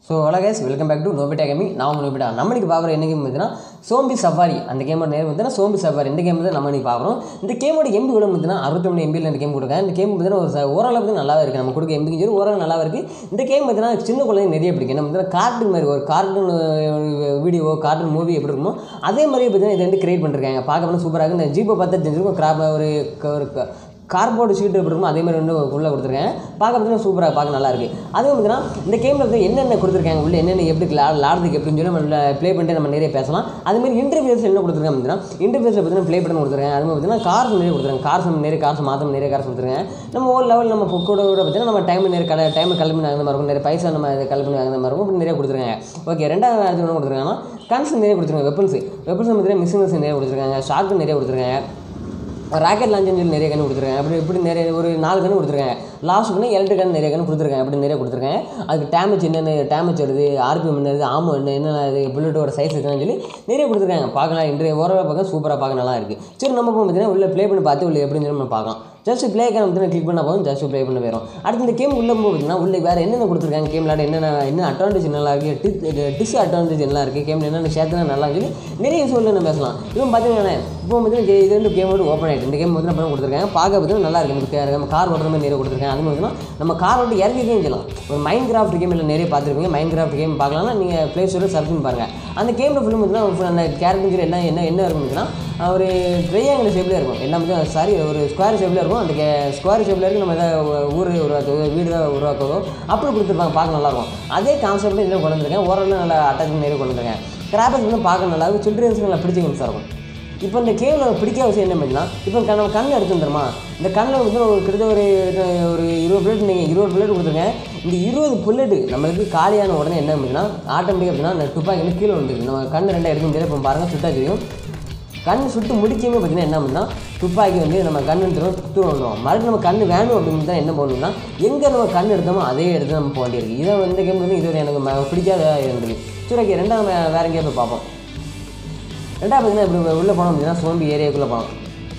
So guys welcome back to Nobita gaming நான் உங்கள் Nobita நம்ம இன்னைக்கு பார்க்குற என்ன கேம் பார்த்தீங்கன்னா சோம்பி சஃபாரி அந்த கேமோட நேரம் பார்த்தீங்கன்னா சோம்பி சஃபாரி இந்த கேம் வந்து நம்ம இன்னைக்கு பார்க்குறோம் இந்த கேமோட எம்பி கூட பார்த்தீங்கன்னா அறுபத்தொன்று எம்பியில் இந்த கேம் கொடுக்க இந்த கேம் பார்த்தீங்கன்னா ஒரு ச- ஓரளவு வந்து நல்லா இருக்குது நம்ம கொடுக்க எம்பிக்கு சரி ஓரளவு நல்லா இருக்குது இந்த கேம் பார்த்தீங்கன்னா சின்ன குழந்தைங்க நிறைய பிடிக்கும் நம்ம பார்த்தீங்கன்னா கார்ட்டூன் மாதிரி ஒரு கார்ட்டூன் வீடியோ கார்ட்டூன் மூவி எப்படி இருக்குமோ அதே மாதிரி பார்த்தீங்கன்னா இதை வந்து கிரியேட் பண்ணிருக்காங்க பார்க்க போனால் சூப்பராக இருக்குது இந்த ஜீப்பை பார்த்தா தெரிஞ்சிருக்கும் கிராப் ஒரு க- ஒரு க- கார்போர்டு ஷீட் எப்படி இருக்குமோ அதே மாதிரி வந்து உள்ளே கொடுத்துருக்கேன் பார்க்க பார்த்தீங்கன்னா சூப்பராக பார்க்க நல்லா இருக்கு அதுவும் பார்த்தீங்கன்னா இந்த கேமில் வந்து என்னென்ன கொடுத்துருக்காங்க உள்ள என்னென்ன எப்படி லா லாடுறதுக்கு எப்படின்னு சொல்லி நம்ம ப்ளே பண்ணிட்டு நம்ம நிறைய பேசலாம் அது மாதிரி இன்டர்வியூஸ் என்ன கொடுத்துருக்காங்க பார்த்தீங்கன்னா இன்டர்வியூஸில் பார்த்தீங்கன்னா ப்ளே பண்ண கொடுத்துருக்காங்க அது மாதிரி பார்த்தீங்கன்னா கார்ஸ் நிறைய கொடுத்துருக்காங்க கார்ஸ் நிறைய கார்ஸ் மாற்றம் நிறைய கார்ஸ் கொடுத்துருக்காங்க நம்ம ஒரு லெவல் நம்ம கூட கூட பார்த்தீங்கன்னா நம்ம டைம் நிறைய கடை டைம் கல்வி ஆகுத மாதிரி இருக்கும் நிறைய பைசா நம்ம கல்வி ஆகுத மாதிரி இருக்கும் இப்படி நிறைய கொடுத்துருக்காங்க ஓகே ரெண்டாவது அடுத்து என்ன கொடுத்துருக்காங்கன்னா கன்ஸ் நிறைய கொடுத்துருக்காங்க வெப்பன்ஸ் வெப்பன்ஸ் பார்த்தீங்கன்னா மிஷின்ஸ் நிறைய கொடுத்துருக்காங்க ஷார்க்கு நிறைய கொடுத்துருக்காங்க ராக்கெட் லான்ச்சர்னு சொல்லி நிறைய கன்று கொடுத்துருக்காங்க அப்படி இப்படி நிறைய ஒரு நாலு கன்று கொடுத்துருக்காங்க லாஸ்ட் கன்று எலக்ட்ரிக் கன்று நிறைய கன்று கொடுத்துருக்காங்க அப்படி நிறைய கொடுத்துருக்காங்க அதுக்கு டேமேஜ் என்னென்ன டேமேஜ் வருது ஆர்பிஎம் என்னது ஆமோ என்ன என்னென்ன இது புல்லட்டோட சைஸ் இருக்குன்னு சொல்லி நிறைய கொடுத்துருக்காங்க பார்க்கலாம் இன்றைய ஓரளவு பார்க்க சூப்பராக பார்க்க நல்லா இருக்குது சரி நம்ம இப்போ பார்த்தீங்கன்னா உள்ள ப்ளே பண்ணி பார்த்து உள்ள எப்படின்னு சொல்லி நம்ம பார்க்கலாம் ஜஸ்ட் ப்ளே கேம் வந்து கிளிக் பண்ணால் போதும் ஜஸ்ட் ப்ளே பண்ண போயிடும் அடுத்து இந்த கேம் உள்ள போது பார்த்தீங்கன்னா உள்ள வேறு என்னென்ன கொடுத்துருக்காங்க கேம் விளாட என்னென்ன என்ன அட்வான்டேஜ் என்னெல்லாம் இருக்குது டிஸ் அட்வான்டேஜ் எல்லாம் இருக்குது கேமில் என்னென்ன சேர்த்துனா நல்லா சொல்லி நிறைய சொல்லி நம்ம பேசலாம் இவன் பார்த்தீங்கன்னா இப்போ வந்து இது வந்து கேம் வந்து ஓப்பன் ஆகிட்டு இந்த கேம் வந்து நம்ம கொடுத்துருக்காங்க பார்க்க பார்த்தீங்கன்னா நல்லா இருக்கு நமக்கு தேவை. நம்ம கார் ஓட்டுற மாதிரி நிறைய கொடுத்துருக்காங்க அது மாதிரி பார்த்தீங்கன்னா நம்ம கார் ஓட்டி இறக்கி கேம் செய்யலாம் ஒரு மைண்ட் கிராஃப்ட் கேம் இல்லை நிறைய பார்த்துருப்பீங்க மைண்ட் கிராஃப்ட் கேம் பார்க்கலாம்னா நீங்கள் ப்ளே ஸ்டோரில் சர்ச் பண்ணி பாருங்கள் அந்த கேமில் ஃபுல்லும் பார்த்தீங்கன்னா அந்த கேரக்டர் என்ன என்ன என்ன இருக்குன்னு ஒரு ட்ரையாங்கிள் ஷேப்லேயே இருக்கும் எல்லாம் வந்து சாரி ஒரு ஸ்கொயர் ஷேப்லேயே இருக்கும் அந்த ஸ்கொயர் ஷேப்பில் இருக்கு நம்ம எதாவது ஊர் உருவாக்குவதோ வீடு தான் உருவாக்குவதோ அப்படி கொடுத்துருப்பாங்க பார்க்க நல்லாயிருக்கும் அதே கான்செப்ட் இதில் கொண்டு வந்திருக்கேன் ஓரளவு நல்லா அட்டாச் நிறைய கொண்டு வந்திருக்கேன் கிராஃபிக்ஸ் வந்து பார்க்க நல்லா இருக்கும் சில்ட்ரன்ஸுக்கு நல்லா பிடிச்ச கேம்ஸாக இருக்கும் இப்போ இந்த கேமில் பிடிக்காத விஷயம் என்ன பண்ணா இப்போ கண் நம்ம கண் எடுத்து வந்துருமா இந்த கண்ணில் வந்து ஒரு கிட்ட ஒரு ஒரு இருபது புல்லட் நீங்கள் இருபது புல்லட் கொடுத்துருக்கேன் இந்த இருபது புல்லட்டு நம்மளுக்கு காலியான உடனே என்ன பண்ணுன்னா ஆட்டோமேட்டிக்காக அப்படின்னா அந்த துப்பாக்கி வந்து கீழே வந்துருக்கு நம்ம கண் ரெண்டாக எடுக்க முடியாது இப்போ பாருங்கள் சுட்டா தெரியும் கண் சுட்டு முடிக்கவே பார்த்தீங்கன்னா என்ன பண்ணா துப்பாக்கி வந்து நம்ம கண் எடுத்துரும் தூரம் வந்துடும் மறுபடியும் நம்ம கண் வேணும் அப்படின்னு தான் என்ன பண்ணணும்னா எங்கே நம்ம கண் எடுத்தோமோ அதே இடத்துல நம்ம போக வேண்டியிருக்கு இதை இந்த கேம் வந்து இது ஒரு எனக்கு ம- பிடிக்காத இருந்தது சரி ஓகே ரெண்டாவது நம்ம வேற எங்கேயா போய் பார்ப்போம் ரெண்டாவது பார்த்தீங்கன்னா இப்படி உள்ளே போனோம் அப்படின்னா சோம்பி ஏரியாக்குள்ளே போனோம்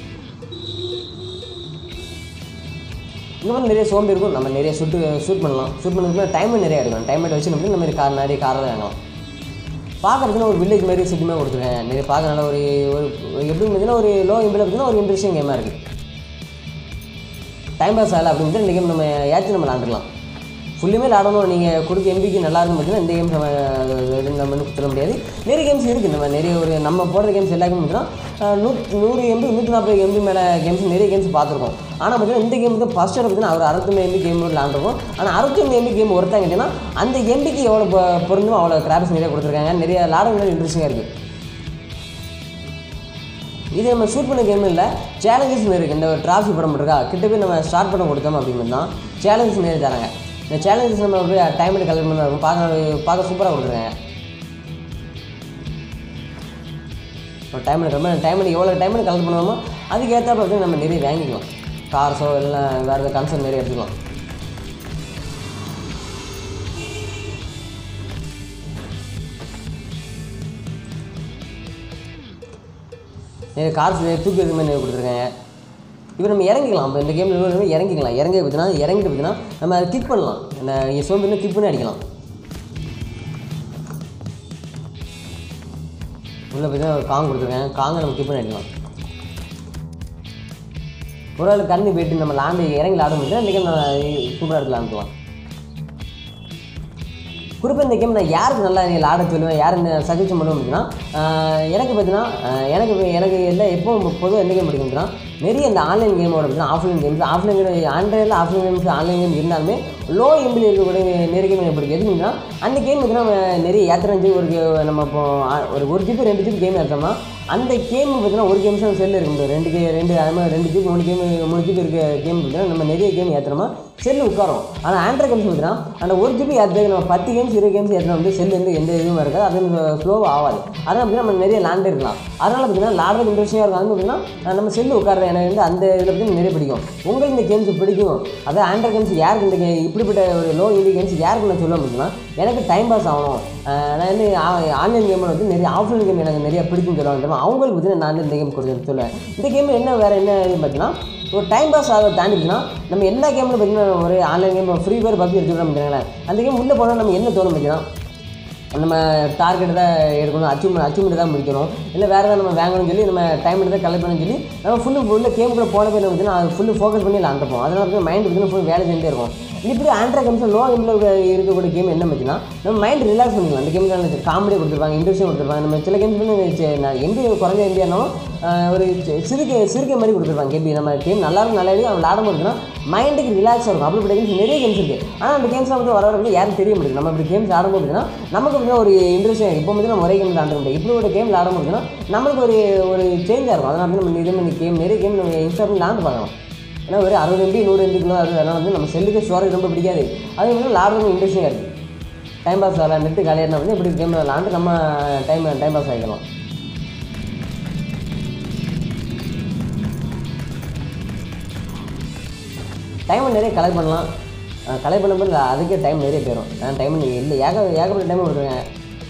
இங்கே வந்து நிறைய சோம்பி இருக்கும் நம்ம நிறைய ஷூட்டு ஷூட் பண்ணலாம் ஷூட் பண்ணுறதுக்கு டைம் நிறைய எடுக்கும் டைம் வச்சு நம்ம இந்த மாதிரி கார் நிறைய காரை வாங்கலாம் பார்க்குறதுக்கு ஒரு வில்லேஜ் மாதிரி சிட்டி மாதிரி கொடுத்துருக்கேன் நிறைய பார்க்க நல்ல ஒரு ஒரு ஒரு எப்படி பார்த்தீங்கன்னா ஒரு லோ இம்பில் பார்த்தீங்கன்னா ஒரு இன்ட்ரெஸ்டிங் கேமாக இருக்குது டைம் பாஸ் ஆகலை அப்படின்னு இந்த கேம் நம்ம ஏற்றி நம்ம விளாண்டுக்கலாம் ஃபுல்லுமே விளாடணும் நீங்கள் கொடுக்க எம்பிக்கு நல்லா இருக்கும் பார்த்தீங்கன்னா இந்த கேம்ஸ் நம்ம இது நம்ம வந்து சொல்ல முடியாது நிறைய கேம்ஸ் இருக்குது நம்ம நிறைய ஒரு நம்ம போடுற கேம்ஸ் எல்லா கேம் பார்த்தீங்கன்னா நூ நூறு எம்பி நூற்றி நாற்பது எம்பி மேலே கேம்ஸ் நிறைய கேம்ஸ் பார்த்துருக்கோம் ஆனால் பார்த்தீங்கன்னா இந்த கேம் வந்து ஃபஸ்ட் பார்த்தீங்கன்னா அவர் அறுபத்தொம்பது எம்பி கேம் விளாண்டுருக்கோம் ஆனால் அறுபத்தொம்பது எம்பி கேம் ஒருத்தாங்க கேட்டிங்கன்னா அந்த எம்பிக்கு எவ்வளோ பொ- பொருந்துமோ அவ்வளோ கிராப்ஸ் நிறைய கொடுத்துருக்காங்க நிறைய விளாட இன்ட்ரெஸ்டிங்காக இருக்குது இது நம்ம ஷூட் பண்ண கேம் இல்லை சேலஞ்சஸ் இருக்குது இந்த டிராஃபி படம் இருக்கா கிட்ட போய் நம்ம ஸ்டார்ட் பண்ண கொடுத்தோம் அப்படின்னு தான் சேலஞ்சஸ் நிறைய தராங்க இந்த சேலஞ்சஸ் நம்ம போய் டைம் கலெக்ட் பண்ண இருக்கும் பார்க்க பார்க்க சூப்பராக கொடுத்துருக்காங்க இப்போ டைம் கலெக்ட் டைம் எவ்வளோ டைம் கலெக்ட் பண்ணுவோமோ அதுக்கு ஏற்றாப்ப வந்து நம்ம நிறைய வாங்கிக்கலாம் கார்ஸோ இல்லை வேறு ஏதாவது கன்சர்ன் நிறைய எடுத்துக்கலாம் நிறைய கார்ஸ் தூக்கி இது மாதிரி நிறைய கொடுத்துருக்காங்க இப்போ நம்ம இறங்கிக்கலாம் இப்போ இந்த கேமில் இறங்கிக்கலாம் இறங்கி பார்த்தீங்கன்னா இறங்கிட்டு பார்த்தீங்கன்னா நம்ம அதை கிளிக் பண்ணலாம் இந்த இங்கே சோம்பு கிளிக் பண்ணி அடிக்கலாம் உள்ளே பார்த்தீங்கன்னா ஒரு காங் கொடுத்துருக்கேன் காங்கை நம்ம கிளிக் பண்ணி அடிக்கலாம் ஒரு ஆள் கண்ணு போயிட்டு நம்ம லாண்டு இறங்கி லாட முடியும் இந்த கேம் சூப்பராக எடுத்து லாண்டுக்கலாம் குறிப்பாக இந்த கேம் நான் யாருக்கு நல்லா நீ ஆட சொல்லுவேன் யாருக்கு சஜஷன் பண்ணுவேன் அப்படின்னா ஆஹ் எனக்கு பார்த்தீங்கன்னா ஆஹ் எனக்கு இப்ப- எனக்கு எல்லாம் எப்போ பொதுவாக எந்த கேம் பிடிக்கும் அப்படின்னா நிறைய இந்த ஆன்லைன் கேமோட பார்த்தீங்கன்னா ஆஃப்லைன் கேம்ஸ் ஆஃப்லைன் கேம் ஆண்ட்ராய்டில் ஆஃப்லைன் கேம்ஸ் ஆன்லைன் கேம் இருந்தாலுமே லோ எம்பில் இருக்கக்கூடிய நிறைய கேம் எனக்கு பிடிக்கும் எதுக்குன்னா அந்த கேம் பார்த்தீங்கன்னா நம்ம நிறைய ஏத்திரஞ்சு ஒரு கே- நம்ம இப்போ ஆ- ஒரு ஒரு ஜிபி ரெண்டு ஜிபி கேம் ஏற்றோம்னா அந்த கேம் பார்த்தீங்கன்னா ஒரு கேம்ஸ் தான் செல்லு இருக்க முடியும் ரெண்டு கே ரெண்டு அது மாதிரி ரெண்டு ஜிபி மூணு கேம் மூணு ஜிபி இருக்க கேம் பார்த்தீங்கன்னா நம்ம நிறைய கேம் ஏற்றுறோமா செல்லு உட்காரும் ஆனால் ஆண்ட்ராய்ட் கேம்ஸ் பார்த்தீங்கன்னா அந்த ஒரு ஜிபி ஏற்றுறதுக்கு நம்ம பத்து கேம்ஸ் இருபது கேம்ஸ் ஏற்றினா வந்து செல்லு வந்து எந்த இதுவும் இருக்காது அது ஸ்லோவாக ஆகாது அதனால் பார்த்தீங்கன்னா நம்ம நிறைய லேண்ட் இருக்கலாம் அதனால் பார்த்தீங்கன்னா லாடுறது இன்ட்ரெஸ்டிங்காக இருக்கும் அது பார்த்தீங்கன்னா நம்ம செல்லு உட்கார்றது எனக்கு வந்து அந்த இதில் பற்றி நிறைய பிடிக்கும் உங்களுக்கு இந்த கேம்ஸ் பிடிக்கும் அதாவது ஆண்ட்ராய்ட் கேம்ஸ் யாருக்கு இந்த game- இப்படிப்பட்ட ஒரு லோ இண்டி கேம்ஸ் யாருக்கு நான் சொல்ல முடியும்னா எனக்கு டைம் பாஸ் ஆகணும் ஆஹ் நான் வந்து ஆன்லைன் கேமில் வந்து நிறைய ஆஃப்லைன் கேம் எனக்கு நிறைய பிடிக்கும் சொல்லுவாங்க அவங்களுக்கு பார்த்தீங்கன்னா நான் வந்து இந்த கேம் கொடுத்து சொல்லுவேன் இந்த கேம் என்ன வேறு என்ன இதுன்னு பார்த்தீங்கன்னா ஒரு டைம் பாஸ் ஆக தாண்டிச்சுன்னா நம்ம எல்லா கேமில் பார்த்தீங்கன்னா ஒரு online game free fire PUBG எடுத்துக்கிட்டோம் பார்த்தீங்களேன் அந்த கேம் உள்ளே போனால் நம்ம என்ன தோணும் பார்த்தீங்கன்னா நம்ம டார்கெட் தான் எடுக்கணும் அச்சீவ்மெண்ட் அச்சீவ்மெண்ட் தான் முடிக்கணும் இல்லை வேறு ஏதாவது நம்ம வாங்கணும்னு சொல்லி நம்ம டைம் எடுத்து கலெக்ட் பண்ணணும்னு சொல்லி நம்ம ஃபுல்லு ஃபுல்லு கேமுக்குள்ள போன போய் நம்ம அது ஃபுல்லு ஃபோக்கஸ் பண்ணி விளாண்டுப்போம் அதனால வந்து மைண்ட் வந்து ஃபுல் வேலை செஞ்சுட்டே இருக்கும் இப்படி ஆண்ட்ராய்ட் கேம்ஸ் லோ எம்பில் இருக்கக்கூடிய கேம் என்ன பார்த்தீங்கன்னா நம்ம மைண்ட் ரிலாக்ஸ் பண்ணிக்கலாம் அந்த கேமில் காமெடி கொடுத்துருப்பாங்க இன்ட்ரெஸ்டிங் கொடுத்துருப்பாங்க நம்ம சில கேம்ஸ் வந்து எம்பி குறைஞ்ச எம்பி ஆனாலும் ஒரு சி- சிறுகை சிறுகை மாதிரி கொடுத்துருப்பாங்க எம்பி நம்ம கேம் நல்லா இருக்கும் நல்லா இருக்கு அவன் விளாடும் போதுன்னா மைண்டுக்கு ரிலாக்ஸாக இருக்கும் அப்படிப்பட்ட கேம்ஸ் நிறைய கேம்ஸ் இருக்குது ஆனால் அந்த கேம்ஸ்லாம் வந்து வர வர வந்து யாரும் தெரிய முடியும் நம்ம இப்படி கேம்ஸ் ஆடும்போது பார்த்தீங்கன்னா நமக்கு வந்து ஒரு இன்ட்ரெஸ்டிங் இப்போ வந்து நம்ம ஒரே கேம் விளாட முடியும் இப்படி ஒரு கேம் விளாடும் போதுன்னா நம்மளுக்கு ஒரு ஒரு சேஞ்சாக இருக்கும் அதனால வந்து நம்ம இதே மாதிரி கேம் நிறைய கேம் நம்ம இன்ஸ்டா பண்ணி விளாண்டு பார்க்கலாம் ஏன்னா ஒரு அறுபது எம்பி நூறு எம்பிக்குள்ள வருது அதனால் வந்து நம்ம செல்லுக்கு ஸ்டோரேஜ் ரொம்ப பிடிக்காது அது வந்து விளாடுறது இன்ட்ரெஸ்டிங்காக இருக்குது டைம் பாஸ் ஆகலாம் நெட்டு காலையாக வந்து இப்படி கேம் விளாண்டு நம்ம டைம் டைம் பாஸ் ஆகிக்கலாம் டைம் நிறைய கலெக்ட் பண்ணலாம் கலெக்ட் பண்ணும்போது அதுக்கே டைம் நிறைய போயிடும் நான் டைம் இல்லை ஏக ஏகப்பட்ட டைம் கொடுத்துருக்கேன்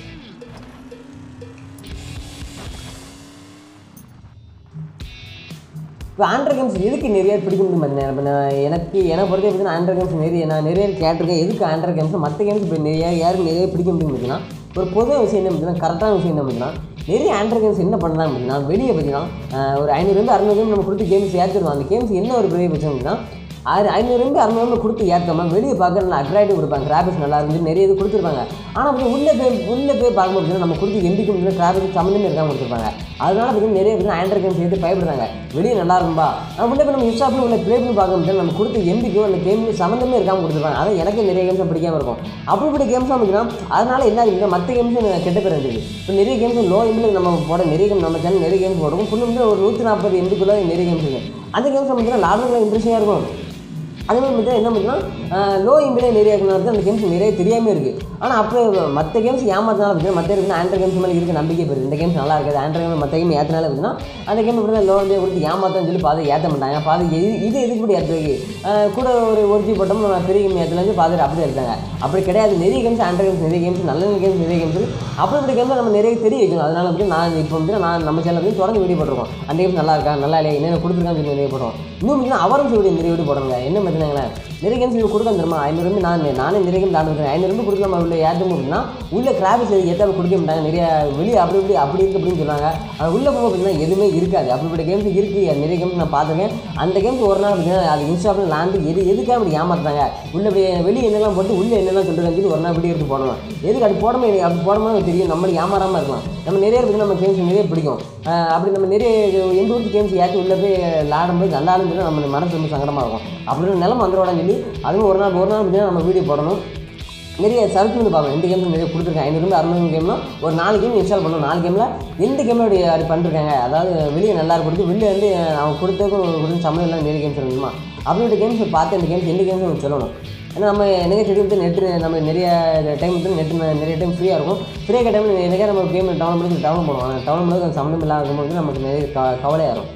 இப்போ ஆண்ட்ராய்ட் கேம்ஸ் எதுக்கு நிறைய பிடிக்க முடியும் பார்த்தீங்கன்னா இப்போ நான் எனக்கு எனக்கு பொறுத்த வரைக்கும் ஆண்ட்ராய்ட் கேம்ஸ் நிறைய நான் நிறைய கேட்டிருக்கேன் எதுக்கு ஆண்ட்ராய்ட் கேம்ஸ் மற்ற கேம்ஸ் இப்போ நிறைய யாருக்கு நிறைய பிடிக்க முடியும் பார்த்தீங்கன்னா ஒரு பொதுவாக விஷயம் என்ன பார்த்தீங்கன்னா கரெக்டான விஷயம் என்ன பார்த்தீங்கன்னா நிறைய ஆண்ட்ராய்ட் கேம்ஸ் என்ன பண்ணலாம் அப்படின்னா வெளியே பார்த்தீங்கன்னா அஹ், ஒரு ஐநூறுலேருந்து அறுநூறு கேம் நம்ம கொடுத்து கேம்ஸ் ஏற்றிருவோம் அந்த கேம்ஸ் என்ன ஒரு பெரிய பிரச்சனை அப்படின்னா அது ஐநூறுலேருந்து அறுநூறு கொடுத்து ஏற்றாம வெளியே பார்க்க நல்லா அட்ராக்டிவ் கொடுப்பாங்க கிராபிக்ஸ் நல்லா இருந்து நிறைய இது கொடுத்துருப்பாங்க ஆனால் அப்படி உள்ளே போய் உள்ளே போய் பார்க்கும்போது பார்த்தீங்கன்னா நம்ம கொடுத்து எம்பிக்கு முடியும் கிராபிக்ஸ் சம்மந்தமே இருக்காம கொடுத்துருப்பாங்க அதனால பார்த்தீங்கன்னா நிறைய பேர் ஆண்ட்ராய்ட் கேம்ஸ் எடுத்து பயப்படுறாங்க வெளியே நல்லா இருக்கும்பா ஆனால் உள்ளே போய் நம்ம யூஸ் பண்ணி உள்ள ப்ளே பண்ணி பார்க்கும்போது நம்ம கொடுத்த எம்பிக்கோ அந்த கேம் சம்மந்தமே இருக்காம கொடுத்துருப்பாங்க அதான் எனக்கு நிறைய கேம்ஸ் பிடிக்காம இருக்கும் அப்படிப்பட்ட கேம்ஸ் பார்த்தீங்கன்னா அதனால என்ன ஆகுதுன்னா மற்ற கேம்ஸ் கெட்ட பேர் இருந்தது இப்போ நிறைய கேம்ஸ் லோ எம்பில் நம்ம போட நிறைய கேம் நம்ம சேனல் நிறைய கேம்ஸ் போடுறோம் ஃபுல்லு வந்து ஒரு நூற்றி நாற்பது எம்பிக்குள்ளே நிறைய கேம்ஸ் இருக்குது அந்த கேம்ஸ் பார்த்தீங்கன்னா லாபங்கள் இன்ட்ரெஸ்டிங்காக இருக்கும் அதே மாதிரி பார்த்தீங்கன்னா என்ன பார்த்தீங்கன்னா லோ இம்பிலே நிறைய இருக்கிறது அந்த கேம்ஸ் நிறைய தெரியாமல் இருக்குது ஆனால் அப்போ மற்ற கேம்ஸ் ஏமாத்தினாலும் பார்த்தீங்கன்னா மற்ற இருக்குன்னா ஆண்ட்ராய்ட் கேம்ஸ் மேலே இருக்க நம்பிக்கை போயிருது இந்த கேம்ஸ் நல்லா இருக்குது ஆண்ட்ராய்ட் கேம் மற்ற கேம் ஏற்றினாலும் பார்த்தீங்கன்னா அந்த கேம் இப்படி லோ இம்பிலே கொடுத்து ஏமாத்தன்னு சொல்லி பாதை ஏற்ற மாட்டாங்க பாதை இது இது எதுக்கு இப்படி ஏற்றுறது கூட ஒரு ஒரு ஜி போட்டோம் நம்ம பெரிய கேம் ஏற்றலாம் பாதை அப்படி எடுத்தாங்க அப்படி கிடையாது நிறைய கேம்ஸ் ஆண்ட்ராய்ட் கேம்ஸ் நிறைய கேம்ஸ் நல்ல கேம்ஸ் நிறைய கேம்ஸ் அப்படிப்பட்ட கேம்ஸ் நம்ம நிறைய தெரிய வைக்கணும் அதனால வந்து நான் இப்போ வந்து நான் நம்ம சேனல் வந்து தொடர்ந்து வீடியோ போட்டிருக்கோம் அந்த கேம்ஸ் நல்லா இருக்கா நல்லா இல்லையா என்னென்ன கொடுத்துருக்கான்னு சொல்லி நிறைய போடுறோம் இன்னும் பார்த்தீங்கன்னா அவரும் சொல்லி நிறைய வீடியோ போடுறாங்க என்ன பார்த்தீங்களேன் நிறைய கேம்ஸ் இது கொடுக்க தெரியுமா ஐநூறு ரூபாய் நான் நானே நிறைய கேம் விளாண்டுருக்கேன் ஐநூறு ரூபாய் கொடுத்து நம்ம உள்ள ஏற்றணும் அப்படின்னா உள்ள கிராபிக்ஸ் ஏற்றாலும் கொடுக்க மாட்டாங்க நிறைய வெளியே அப்படி இப்படி அப்படி இருக்கு அப்படின்னு சொல்லுவாங்க அது உள்ள போக பார்த்தீங்கன்னா எதுவுமே இருக்காது அப்படிப்பட்ட கேம்ஸ் இருக்குது அது நிறைய கேம்ஸ் நான் பார்த்துருக்கேன் அந்த கேம்ஸ் ஒரு நாள் பார்த்தீங்கன்னா அது இன்ஸ்டா பண்ணி லாண்டு எது எதுக்காக அப்படி ஏமாத்துறாங்க உள்ள இப்படி வெளியே என்னெல்லாம் போட்டு உள்ள என்னெல்லாம் சொல்லுறாங்க சொல்லி ஒரு நாள் வீடியோ எடுத்து போடணும் எதுக்கு அது போடாம அப்படி போடாமல் நமக்கு தெரியும் நம்மளுக்கு ஏமாறாமல் இருக்கலாம் நம்ம நிறைய பேருக்கு நம்ம கேம்ஸ் நிறைய பிடிக்கும் அஹ் அப்படி நம்ம நிறைய எந்த ஊருக்கு கேம்ஸ் ஏற்றி உள்ளே போய் விளாடும்போது நல்லா இருந்துச்சுன்னா நம்ம மனசு ரொம்ப சங்கடமாக இருக்கும் அப்படின்னு நிலம வந்துடக்கூடாதுன்னு சொல்லி அதுவும் ஒரு நாள் ஒரு நாள் பார்த்தீங்கன்னா நம்ம வீடியோ போடணும் நிறைய சர்ச் பண்ணி பார்க்கணும் எந்த கேம்ஸ் நிறைய கொடுத்துருக்காங்க ஐநூறு அறுநூறு கேம்னா ஒரு நாலு கேம் இன்ஸ்டால் பண்ணணும் நாலு கேமில் எந்த கேமில் அது பண்ணிருக்காங்க அதாவது வெளியே நல்லா கொடுத்து வெளியே வந்து அவங்க கொடுத்ததுக்கும் கொடுத்து சம்மந்தம் இல்லாமல் நிறைய கேம்ஸ் இருக்குமா அப்படிப்பட்ட கேம்ஸ் பார்த்து அந்த கேம்ஸ் எந்த கேம்ஸ் சொல்லணும் ஏன்னா நம்ம எனக்கு தெரியும் வந்து நெட்டு நம்ம நிறைய டைம் வந்து நெட்டு நிறைய டைம் ஃப்ரீயாக இருக்கும் ஃப்ரீயாக டைம் நிறைய நம்ம கேம் டவுன் பண்ணி டவுன் பண்ணுவோம் அந்த டவுன் பண்ணுறது அந்த சம்மந்தம் இல்லாத இருக்கும்போது நமக்கு நிறைய க கவலையாக இருக்கும்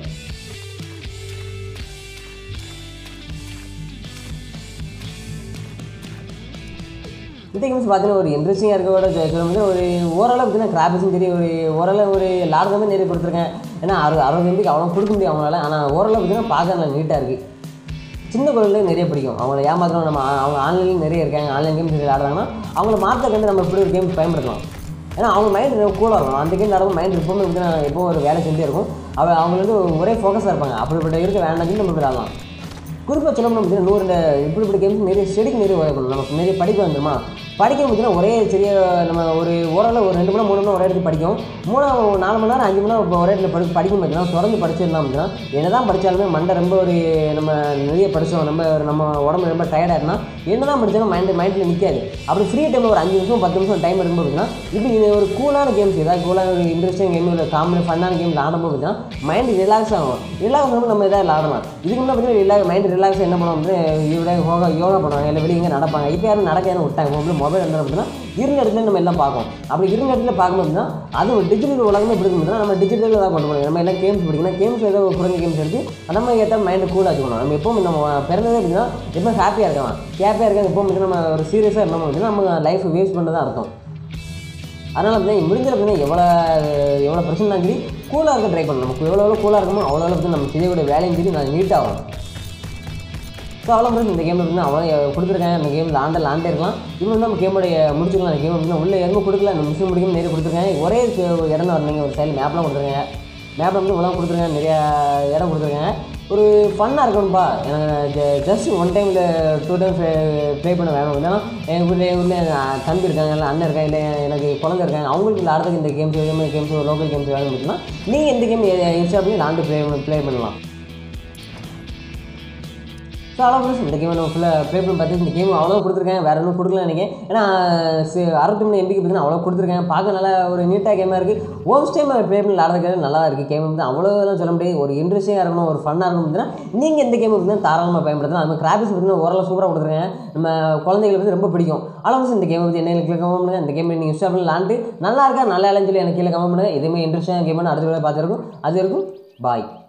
இந்த கேம்ஸ் பார்த்தீங்கன்னா ஒரு இன்ட்ரெஸ்டிங்காக இருக்கோட சொல்லும்போது ஒரு ஓரளவு பார்த்தீங்கன்னா கிராபிக்ஸும் சரி ஒரு ஓரளவு ஒரு லார்ஜ் வந்து நிறைய கொடுத்துருக்கேன் ஏன்னா அறு அறுபது எம்பிக்கு அவ்வளோ கொடுக்க முடியும் அவங்களால ஆனால் ஓரளவு பார்த்தீங்கன்னா பார்க்க நல்லா நீட்டாக இருக்குது சின்ன குழந்தைகளுக்கு நிறைய பிடிக்கும் அவங்கள ஏமாத்திரம் நம்ம ஆ- அவங்க ஆன்லைன்லேயும் நிறைய இருக்காங்க ஆன்லைன் கேம்ஸ் நிறைய ஆடுறாங்கன்னா அவங்கள மாற்றக்கு வந்து நம்ம இப்படி ஒரு கேம் பயன்படுத்தலாம் ஏன்னா அவங்க மைண்ட் கூலாக இருக்கும் அந்த கேம் ஆடும்போது மைண்ட் எப்போவுமே பார்த்தீங்கன்னா எப்போ ஒரு வேலை செஞ்சே இருக்கும் அவ அவங்க வந்து ஒரே ஃபோக்கஸாக இருப்பாங்க அப்படிப்பட்ட இருக்க வேண்டாம் சொல்லி நம்ம இப்படி ஆடலாம் குறிப்பாக சொல்ல முடியும் நூறு இந்த இப்படி இப்படி கேம்ஸ் நிறைய ஸ்டடிக்கு நிறைய உழைக்கணும் நமக்கு நிறைய படிப்பு வந்துருமா படிக்க முடிஞ்சுன்னா ஒரே சிறிய நம்ம ஒரு ஓரளவு ஒரு ரெண்டு மணி நேரம் மூணு மணி நேரம் ஒரே இடத்துல படிக்கும் மூணு நாலு மணி நேரம் அஞ்சு மணி நேரம் இப்போ ஒரே இடத்துல படி படிக்க மாட்டோம் தொடர்ந்து படிச்சிடலாம் அப்படின்னா என்ன தான் படித்தாலுமே மண்டை ரொம்ப ஒரு நம்ம நிறைய படித்தோம் நம்ம ஒரு நம்ம உடம்பு ரொம்ப டயர்டாக இருந்தால் என்ன தான் படித்தாலும் மைண்டு மைண்டில் நிற்காது அப்படி ஃப்ரீ டைமில் ஒரு அஞ்சு நிமிஷம் பத்து நிமிஷம் டைம் இருக்கும்போது பார்த்தீங்கன்னா இப்படி இது ஒரு கூலான கேம்ஸ் ஏதாவது கூலான ஒரு இன்ட்ரெஸ்டிங் கேம் இல்லை காமெடி ஃபன்னான கேம் ஆடும்போது பார்த்தீங்கன்னா மைண்டு ரிலாக்ஸ் ஆகும் ரிலாக்ஸ் ஆகும்போது நம்ம எதாவது ஆடலாம் இதுக்கு முன்னாடி பார்த்தீங்கன்னா ரிலாக்ஸ் மைண்ட் ரிலாக்ஸ் என்ன பண்ணுவோம் அப்படின்னா இவ்வளோ யோகா யோகா பண்ணுவாங்க இல்லை வெளியே எங்கே நடப்பாங்க இப்போ யாரும் நடக்க யாரும் விட்டாங்க மொபைல் மொபைல் என்ன அப்படின்னா இருந்த இடத்துல நம்ம எல்லாம் பார்க்கோம் அப்படி இருந்த இடத்துல பார்க்கும்போதுனா அது ஒரு டிஜிட்டல் உலகமே இப்படி இருக்கும்போது நம்ம டிஜிட்டலில் தான் கொண்டு போகணும் நம்ம எல்லாம் கேம்ஸ் பிடிக்கணும் கேம்ஸ் ஏதோ ஒரு குறைஞ்ச கேம்ஸ் எடுத்து நம்ம ஏற்ற மைண்டை கூலாக வச்சுக்கணும் நம்ம எப்பவும் நம்ம பிறந்ததே அப்படின்னா எப்பவும் ஹாப்பியாக இருக்கலாம் ஹாப்பியாக இருக்க எப்பவும் வந்து நம்ம ஒரு சீரியஸாக இருந்தோம் அப்படின்னா நம்ம லைஃப் வேஸ்ட் பண்ணதான் அர்த்தம் அதனால் வந்து முடிஞ்ச அப்படின்னா எவ்வளோ எவ்வளோ பிரச்சனை சரி கூலாக இருக்க ட்ரை பண்ணணும் நமக்கு எவ்வளோ எவ்வளோ கூலாக இருக்கமோ அவ்வளோ அளவுக்கு நம்ம செய்யக்கூடிய வேலையும் சரி நான் நீட்டாகும் ஸோ அவ்வளோ ஃப்ரெண்ட்ஸ் இந்த கேம் வந்து அவ்வளோ கொடுத்துருக்காங்க அந்த கேம் லாண்ட லாண்டே இருக்கலாம் இன்னும் நம்ம கேமோடைய முடிச்சுக்கலாம் அந்த கேம் வந்து உள்ளே எதுவும் கொடுக்கல அந்த மிஷின் முடிக்கும் நிறைய கொடுத்துருக்காங்க ஒரே ஒரு இடம் தான் வரணுங்க ஒரு சைடில் மேப்லாம் கொடுத்துருக்காங்க மேப்பில் வந்து இவ்வளோ கொடுத்துருக்காங்க நிறையா இடம் கொடுத்துருக்காங்க ஒரு ஃபன்னாக இருக்கணும்ப்பா எனக்கு ஜஸ்ட் ஒன் டைமில் டூ டைம் ப்ளே பண்ண வேணும் ஏன்னா எங்கள் வீட்டில் எங்கள் வீட்டில் எங்கள் தம்பி இருக்காங்க இல்லை அண்ணன் இருக்காங்க இல்லை எனக்கு குழந்தை இருக்காங்க அவங்களுக்கு விளாட்றதுக்கு இந்த கேம்ஸ் எதுவுமே கேம்ஸ் லோக்கல் கேம்ஸ் வேணும் அப்படின்னா நீங்கள் எந்த கேம் இன்ஸ்டால் பண்ணி லாண்டு ப்ளே ப்ளே பண்ணலாம் ஸோ அவ்வளோ ஃப்ரெண்ட்ஸ் இந்த கேம் நம்ம ஃபுல்லாக ப்ளே பண்ணி பார்த்து இந்த கேம் அவ்வளோ கொடுத்துருக்கேன் வேறு ஒன்றும் கொடுக்கல நினைக்கிறேன் ஏன்னா அறுபத்தி மூணு எம்பிக்கு பார்த்தீங்கன்னா அவ்வளோ கொடுத்துருக்கேன் பார்க்க நல்லா ஒரு நீட்டாக கேமாக இருக்குது ஹோம் டைம் ப்ளே பண்ணி விளாட்றதுக்கு நல்லா இருக்குது கேம் வந்து அவ்வளோதான் சொல்ல முடியாது ஒரு இன்ட்ரெஸ்டிங்காக இருக்கணும் ஒரு ஃபன்னாக இருக்கணும் அப்படின்னா நீங்கள் இந்த கேம் வந்து தாராளமாக பயன்படுத்தலாம் அது கிராபிக்ஸ் பார்த்தீங்கன்னா ஓரளவு சூப்பராக கொடுத்துருக்கேன் நம்ம குழந்தைகளுக்கு வந்து ரொம்ப பிடிக்கும் அவ்வளோ இந்த கேம் வந்து என்ன கீழே கமெண்ட் பண்ணுங்கள் இந்த கேம் நீங்கள் இன்ஸ்டால் பண்ணி விளாண்டு நல்லா இருக்கா நல்லா இல்லைன்னு சொல்லி எனக்கு கீழே கமெண்ட் பண்ணுங்கள் இதுவுமே இன்ட்ரெஸ்டிங்காக கேம்னு அடுத்த வீடியோ பார்த்துருக்கும் அது வரைக்கும் பாய்